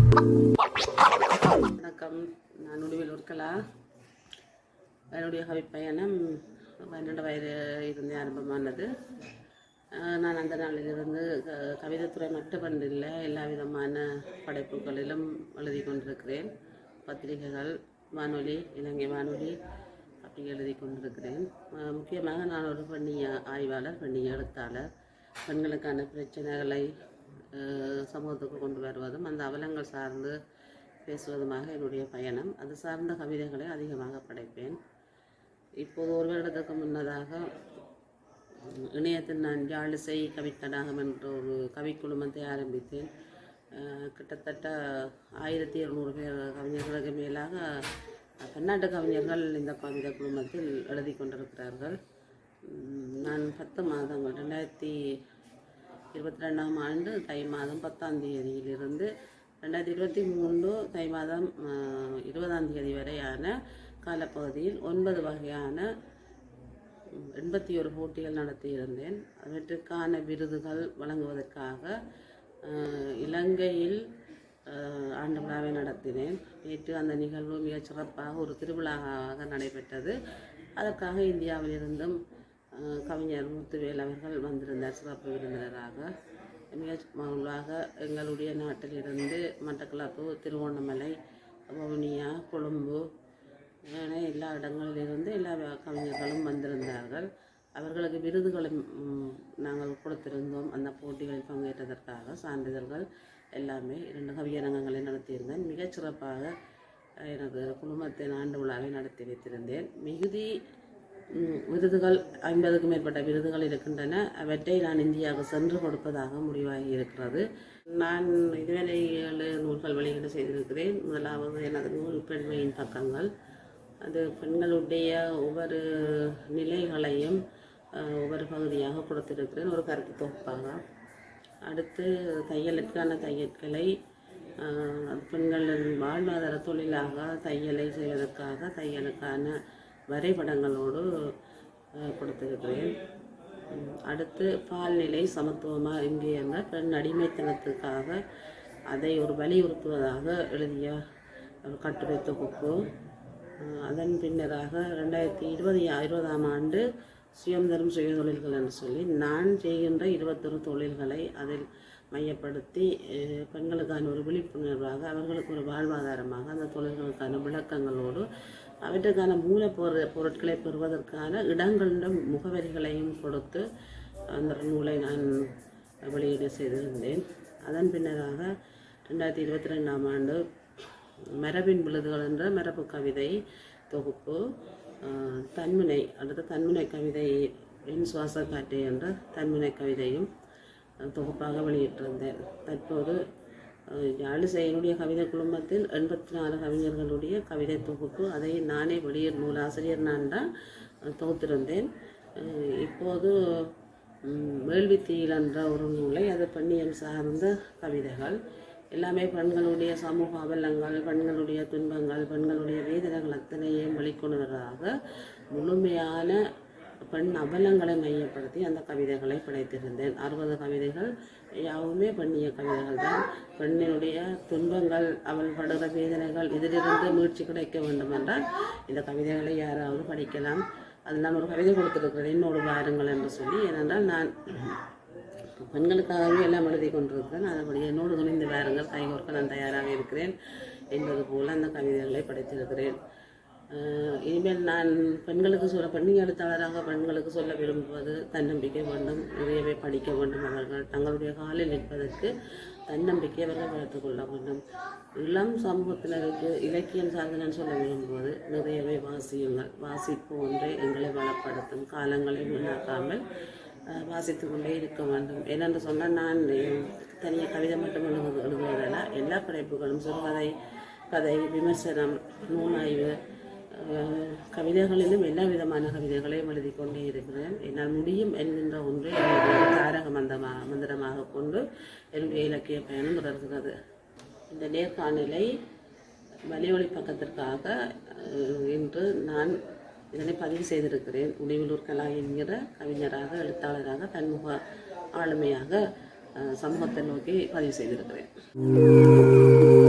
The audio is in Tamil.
வணக்கம் நான் உடுவில் உருக்கலா என்னுடைய கவிப்பயணம் பன்னெண்டு வயது இருந்து ஆரம்பமானது அஹ் நான் அந்த நாளிலிருந்து க- கவிதைத்துறை மட்டுமன்றில்லை எல்லா விதமான படைப்புகளிலும் எழுதி கொண்டிருக்கிறேன் பத்திரிகைகள் வானொலி இலங்கை வானொலி அப்படி எழுதி கொண்டிருக்கிறேன் அஹ் முக்கியமாக நான் ஒரு பெண்ணிய ஆய்வாளர் பெண்ணிய எழுத்தாளர் பெண்களுக்கான பிரச்சனைகளை அஹ் சமூகத்துக்கு கொண்டு வருவதும் அந்த அவலங்கள் சார்ந்து பேசுவதுமாக என்னுடைய பயணம் அது சார்ந்த கவிதைகளை அதிகமாக படைப்பேன் இப்போது ஒரு வருடத்துக்கு முன்னதாக உம், இணையத்தில் நான் யாழிசை கவித்தடாகம் என்ற ஒரு கவிக்குழுமத்தை ஆரம்பித்தேன் அஹ், கிட்டத்தட்ட ஆயிரத்தி இருநூறு பேர் கவிஞர்களுக்கு மேலாக அஹ், பன்னாட்டு கவிஞர்கள் இந்த கவிதை குழுமத்தில் எழுதி கொண்டிருக்கிறார்கள் உம், நான் பத்து மாதங்கள் ரெண்டாயிரத்தி இருபத்தி ரெண்டாம் ஆண்டு தை மாதம் பத்தாம் தேதியிலிருந்து ரெண்டாயிரத்தி இருபத்தி மூன்று தை மாதம் அஹ், இருபதாம் தேதி வரையான காலப்பகுதியில் ஒன்பது வகையான ம், எண்பத்தி ஒரு போட்டிகள் நடத்தியிருந்தேன் அவற்றுக்கான விருதுகள் வழங்குவதற்காக அஹ், இலங்கையில் அஹ், ஆண்டு விழாவை நடத்தினேன் நேற்று அந்த நிகழ்வு மிகச் சிறப்பாக ஒரு திருவிழாவாக நடைபெற்றது அதற்காக இந்தியாவிலிருந்தும் அஹ், கவிஞர் முத்துவேல் அவர்கள் வந்திருந்தார் சிறப்பு விருந்தினராக மிகச் மகிழ்வாக எங்களுடைய நாட்டிலிருந்து மட்டக்களப்பு திருவண்ணாமலை வவுனியா கொழும்பு என எல்லா இடங்களிலிருந்து எல்லா வ- கவிஞர்களும் வந்திருந்தார்கள் அவர்களுக்கு விருதுகளும் ம், நாங்கள் கொடுத்திருந்தோம் அந்த போட்டிகளில் பங்கேற்றதற்காக சான்றிதழ்கள் எல்லாமே இரண்டு கவியரங்கங்களை நடத்தியிருந்தேன் மிகச் சிறப்பாக அஹ், எனது குடும்பத்தின் ஆண்டு விழாவை நடத்தி வைத்திருந்தேன் மிகுதி ம், விருதுகள் ஐம்பதுக்கும் மேற்பட்ட விருதுகள் இருக்கின்றன அவற்றை நான் இந்தியாவுக்கு சென்று கொடுப்பதாக முடிவாகி இருக்கிறது நான் இதுவரை ஏழு நூல்கள் வெளியீடு செய்திருக்கிறேன் முதலாவது எனது நூல் பெண்மையின் பக்கங்கள் அது பெண்களுடைய ஒவ்வொரு நிலைகளையும் அஹ், ஒவ்வொரு பகுதியாக கொடுத்திருக்கிறேன் ஒரு கருத்து தொகுப்பாக அடுத்து தையலுக்கான தையற்களை அஹ், பெண்களின் வாழ்வாதார தொழிலாக தையலை செய்வதற்காக தையலுக்கான வரைபடங்களோடு அஹ், கொடுத்திருக்கிறேன் உம், அடுத்து பால்நிலை சமத்துவமாக இங்கே என்ற பெண் அடிமைத்தனத்துக்காக அதை ஒரு வலியுறுத்துவதாக எழுதிய ஒரு கட்டுரை தொகுப்பு அஹ், அதன் பின்னராக ரெண்டாயிரத்தி இருபது இருபதாம் ஆண்டு சுயம் தரும் சுய தொழில்கள் என்று சொல்லி நான் செய்கின்ற இருபத்தொரு தொழில்களை அதில் மையப்படுத்தி அஹ், பெண்களுக்கான ஒரு விழிப்புணர்வாக அவர்களுக்கு ஒரு வாழ்வாதாரமாக அந்த தொழில்களுக்கான விளக்கங்களோடு அவற்றுக்கான மூலப்பொரு பொருட்களை பெறுவதற்கான இடங்களின் முகவரிகளையும் கொடுத்து அந்த நூலை நான் வெளியீடு செய்திருந்தேன் அதன் பின்னராக ரெண்டாயிரத்தி இருபத்தி ரெண்டாம் ஆண்டு மரபின் விழுதுகள் என்ற மரபு கவிதை தொகுப்பு அஹ், தன்முனை அடுத்த தன்முனை கவிதை என் சுவாச காற்று என்ற தன்முனை கவிதையும் அஹ், தொகுப்பாக வெளியிட்டிருந்தேன் தற்போது அஹ், யாழிசை என்னுடைய கவிதை குழுமத்தில் எண்பத்தி நாலு கவிஞர்களுடைய கவிதை தொகுப்பு அதை நானே வெளியிட நூலாசிரியர் நான் தான் அஹ், தொகுத்திருந்தேன் அஹ், இப்போது ம், வேள்வித்தீயில் என்ற ஒரு நூலை அது பெண்ணியம் சார்ந்த கவிதைகள் எல்லாமே பெண்களுடைய சமூக அவலங்கள் பெண்களுடைய துன்பங்கள் பெண்களுடைய வேதனைகள் அத்தனையும் வெளிக்கொணர்வதாக முழுமையான பெண் அவலங்களை மையப்படுத்தி அந்த கவிதைகளை படைத்திருந்தேன் அறுபது கவிதைகள் யாவுமே பெண்ணிய கவிதைகள் தான் பெண்ணினுடைய துன்பங்கள் அவள் படுகிற வேதனைகள் இதிலிருந்து மீட்சி கிடைக்க வேண்டும் என்றால் இந்த கவிதைகளை யாராவது படிக்கலாம் அதில் நான் ஒரு கவிதை கொடுத்திருக்கிறேன் என்னோடு வாருங்கள் என்று சொல்லி ஏனென்றால் நான் பெண்களுக்காகவே எல்லாம் எழுதி கொண்டிருக்கிறேன் அதுபடி என்னோடு துணிந்து வாருங்கள் கைகோர்க்க நான் தயாராக இருக்கிறேன் என்பது போல அந்த கவிதைகளை படைத்திருக்கிறேன் அஹ் இனிமேல் நான் பெண்களுக்கு சொல்ல பெண்ணி எழுத்தாளராக பெண்களுக்கு சொல்ல விரும்புவது தன்னம்பிக்கை வேண்டும் நிறையவே படிக்க வேண்டும் அவர்கள் தங்களுடைய காலில் நிற்பதற்கு தன்னம்பிக்கை அவர்கள் வளர்த்துக் கொள்ள வேண்டும் இளம் சமூகத்தினருக்கு இலக்கியம் சார்ந்து நான் சொல்ல விரும்புவது நிறையவே வாசியுங்கள் வாசிப்பு ஒன்றே எங்களை வளப்படுத்தும் காலங்களை வீணாக்காமல் அஹ், வாசித்து கொண்டே இருக்க வேண்டும் ஏனென்று சொன்னால் நான் தனியாக கவிதை மட்டும் எழுது எழுதுவதல்ல எல்லா படைப்புகளும் சிறுகதை கதை விமர்சனம் நூலாய்வு அஹ், கவிதைகளிலும் எல்லா விதமான கவிதைகளையும் எழுதி கொண்டே இருக்கிறேன் என்னால் முடியும் என்கின்ற ஒன்று என்னுடைய தாரக மந்தமா மந்திரமாக கொண்டு என்னுடைய இலக்கிய பயணம் தொடர்கிறது இந்த நேர்காணலை வலியொலி பக்கத்திற்காக அஹ், இன்று நான் இதனை பதிவு செய்திருக்கிறேன் உடைவிலூர் கலா என்கிற கவிஞராக எழுத்தாளராக தன்முக ஆளுமையாக அஹ், சமூகத்தை நோக்கி பதிவு செய்திருக்கிறேன்